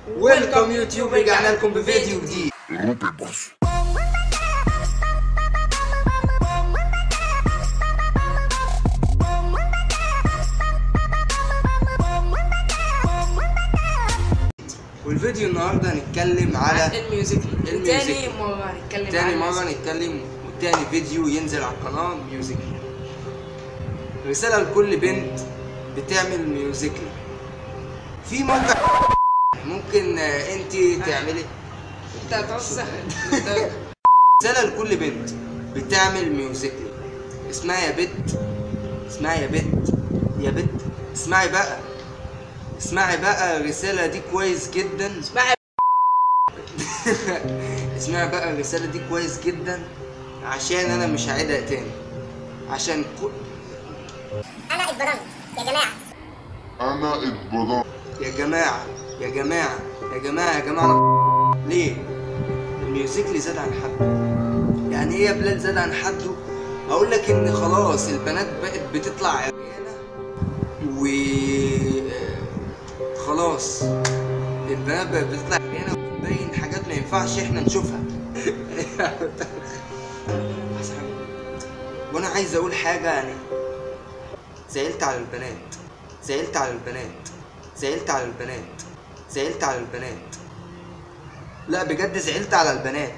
ويلكم يوتيوب رجعنا لكم بفيديو جديد روبي باص والفيديو النهارده هنتكلم على الميوزك الميوزك. تاني مرة هنتكلم تاني عن مرة الميوزك. نتكلم وتاني فيديو ينزل على القناة ميوزيكلي رسالة لكل بنت بتعمل ميوزيكلي في موقع ممكن آه، انت تعملي انت هتوسخ رسالة لكل بنت بتعمل ميوزيكلي اسمها يا بت اسمها يا بت يا بت اسمعي بقى اسمعي بقى الرسالة دي كويس جدا اسمعي اسمعي بقى الرسالة دي كويس جدا عشان انا مش هعيدها تاني عشان كل انا اتبرمت يا جماعه انا اتبضعت يا جماعة يا جماعة يا جماعة يا جماعة أنا- ليه؟ الميوزيكلي زاد عن حده يعني ايه يا بلال زاد عن حده؟ اقول لك ان خلاص البنات بقت بتطلع عريانة و خلاص البنات بقت بتطلع عريانة وبتبين حاجات ما ينفعش احنا نشوفها وانا عايز اقول حاجة يعني زعلت على البنات زعلت على البنات زعلت على البنات زعلت على البنات لا بجد زعلت على البنات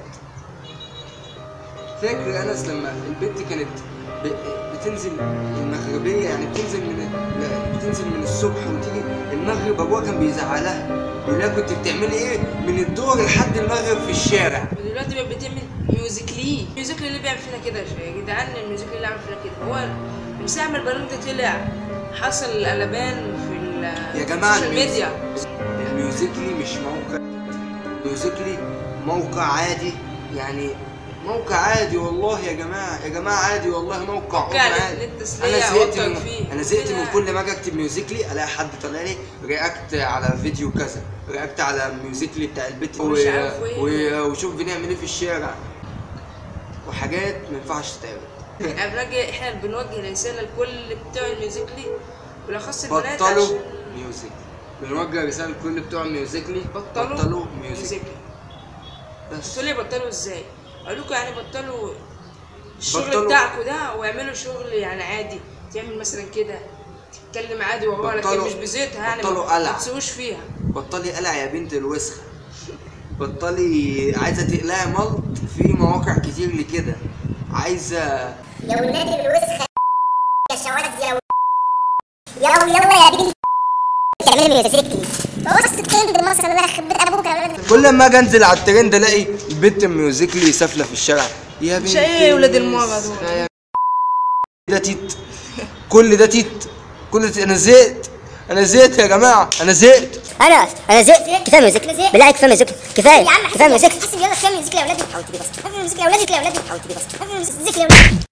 فاكر انس لما البنت كانت ب- بتنزل المغربية يعني بتنزل من لا، بتنزل من الصبح وتيجي المغرب ابوها كان بيزعلها يقول لها كنت بتعملي ايه من الظهر لحد المغرب في الشارع دلوقتي بقت بتعمل ميوزيكلي الميوزيكلي اللي بيعمل فينا كده يا جدعان الميوزيكلي اللي عمل فينا كده هو من ساعة ما البالون ده طلع حصل قلبان في ال- يا جماعة السوشيال ميديا الميوزيكلي مش موقع الميوزيكلي موقع عادي يعني موقع عادي والله يا جماعة يا جماعة عادي والله موقع موقع عادي للتسلية أنا زهقت أوضتك من فيه. أنا زهقت من كده. كل ما أجي أكتب ميوزيكلي ألاقي حد طالع لي رياكت على فيديو كذا رياكت على الميوزيكلي بتاع البيت و... ومش عارف إيه. و... وشوف بنعمل إيه في الشارع وحاجات ما ينفعش تتعمل يعني بنوجه احنا بنوجه رسالة لكل بتوع الميوزيكلي بالاخص البنات بطلوا عشان ميوزك بنوجه رسالة لكل بتوع الميوزيكلي بطلوا, بطلوا ميوزك ميوزيكلي بس تقول لي بطلوا ازاي؟ اقول لكم يعني بطلوا الشغل بطلوا- بتاعكم ده واعملوا شغل يعني عادي تعمل مثلا كده تتكلم عادي وهو لكن بطلوا- مش بزيتها يعني بطلوا ما- قلع. ما تسووش فيها بطلي قلع يا بنت الوسخة بطلي عايزة تقلعي ملط في مواقع كتير لكده عايزة يا ولاد الوسخه يا شواذ يا يلا يلا يا بنت تعملي ميوزيكلي بص الترند المصري اللي انا خبيت انا ابوك يا ولاد كل ما اجي انزل على الترند الاقي البنت الميوزيكلي سافلة في الشارع يا بنت مش ايه ولاد المرة دول؟ الوسخة يا ده تيت كل ده تيت كل ده تيت. انا زهقت انا زهقت يا جماعة انا زهقت انا انا زهقت كفايه ميوزك بالله عليك كفايه ميوزك كفايه يا عم كفايه ميوزك حسن يلا كفايه ميوزيكلي يا ولاد او تيجي بس كفايه ميوزيكلي يا ولاد او تيجي بس كفايه ميوزيكلي يا ولاد